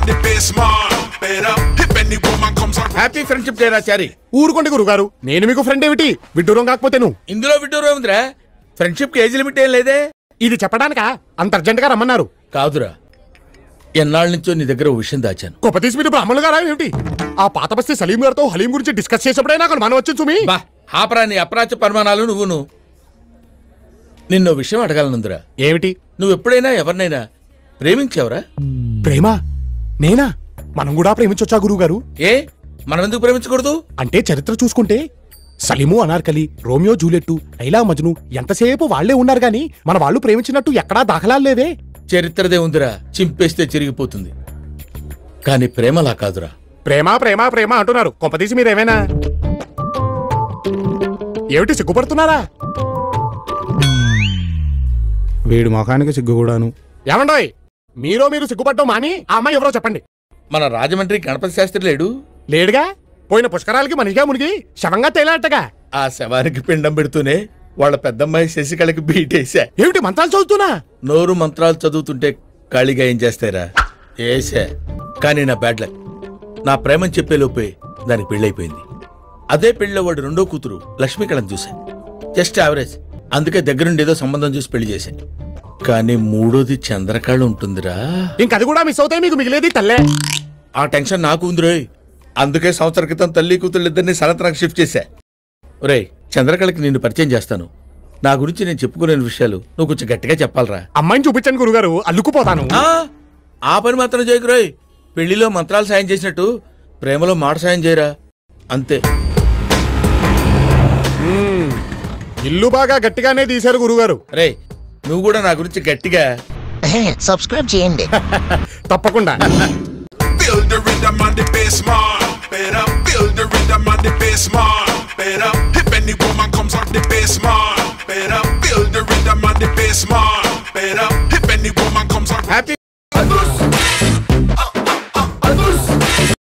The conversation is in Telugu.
the bass man. Better if any woman comes around. Happy friendship day Chari ఊరుకోండి గురుగారు నేను మీకు ఫ్రెండ్ ఏమిటి విడ్డూరం కాకపోతే నువ్వు ఇందులో విడ్డూరం ఉందిరా ఫ్రెండ్షిప్ కి ఏజ్ లిమిట్ ఏం లేదే ఇది చెప్పడానికా అంత అర్జెంట్ గా రమ్మన్నారు కాదురా ఎన్నాళ్ళ నుంచో నీ దగ్గర ఓ విషయం దాచాను గొప్ప తీసి మీరు బ్రాహ్మణులు గారా ఏమిటి ఆ పాత బస్తీ సలీం గారితో హలీం గురించి డిస్కస్ చేసేప్పుడే నాకు మనం వచ్చింది సుమి బా ఆపరా నీ అప్రాచ పరిమాణాలు నువ్వును నిన్నో విషయం అడగాలనుందిరా ఏమిటి నువ్వు ఎప్పుడైనా ఎవరినైనా ప్రేమించావురా ప్రేమ నేనా మనం కూడా ప్రేమించొచ్చా గురువు గారు ఏ మనం ఎందుకు ప్రేమించకూడదు అంటే చరిత్ర చూసుకుంటే సలీము అనార్కలి రోమియో జూలెట్టు లైలా మజ్ను ఎంతసేపు వాళ్లే ఉన్నారు గాని మన వాళ్ళు ప్రేమించినట్టు ఎక్కడా దాఖలాలు లేవే చరిత్రదే ఉందిరా చింపేస్తే చిరిగిపోతుంది కానీ ప్రేమలా కాదురా ప్రేమ ప్రేమ ప్రేమ అంటున్నారు కొంపదీసి మీరేమైనా ఏమిటి సిగ్గుపడుతున్నారా వీడి మొఖానికి సిగ్గు కూడాను ఏమండోయ్ మీరో మీరు సిగ్గుపడ్డం మాని ఆ అమ్మాయి ఎవరో చెప్పండి మన రాజమండ్రి గణపతి శాస్త్రి లేడు లేడుగా పోయిన పుష్కరాలకి మనిషిగా మునిగి శవంగా తేలాటగా ఆ శవానికి పిండం పెడుతూనే వాళ్ళ పెద్దమ్మాయి శశికళకి బీటేశా ఏమిటి మంత్రాలు చదువుతున్నా నోరు మంత్రాలు చదువుతుంటే ఖాళీగా ఏం చేస్తారా ఏసా కానీ నా బ్యాడ్ లక్ నా ప్రేమని చెప్పే లోపే దానికి పెళ్ళైపోయింది అదే పెళ్ళిలో వాడు రెండో కూతురు లక్ష్మీకళని చూశా జస్ట్ యావరేజ్ అందుకే దగ్గరుండి ఏదో సంబంధం చూసి పెళ్లి చేశా కానీ మూడోది చంద్రకళ ఉంటుందిరా ఇంకది కూడా మిస్ అవుతాయి మీకు మిగిలేది తల్లే ఆ టెన్షన్ నాకు ఉందిరోయ్ అందుకే సంవత్సర క్రితం తల్లి కూతుళ్ళు ఇద్దరిని సనత్రకు షిఫ్ట్ చేశా ఒరేయ్ చంద్రకళకి నిన్ను పరిచయం చేస్తాను నా గురించి నేను చెప్పుకునే విషయాలు నువ్వు కొంచెం గట్టిగా చెప్పాలరా అమ్మాయిని చూపించండి గురుగారు అల్లుకుపోతాను ఆ, ఆ పని మాత్రం చేయకురోయ్ పెళ్లిలో మంత్రాలు సాయం చేసినట్టు ప్రేమలో మాట సాయం చేయరా అంతే ఇల్లు బాగా గట్టిగానే తీశారు గురుగారు రే నువ్వు కూడా నా గురించి గట్టిగా సబ్స్క్రైబ్ చేయండి తప్పకుండా Build the rhythm on the bass man. Better build the rhythm on the bass man. Better if any woman comes out the bass man. Better build the rhythm on the bass man. Better if any woman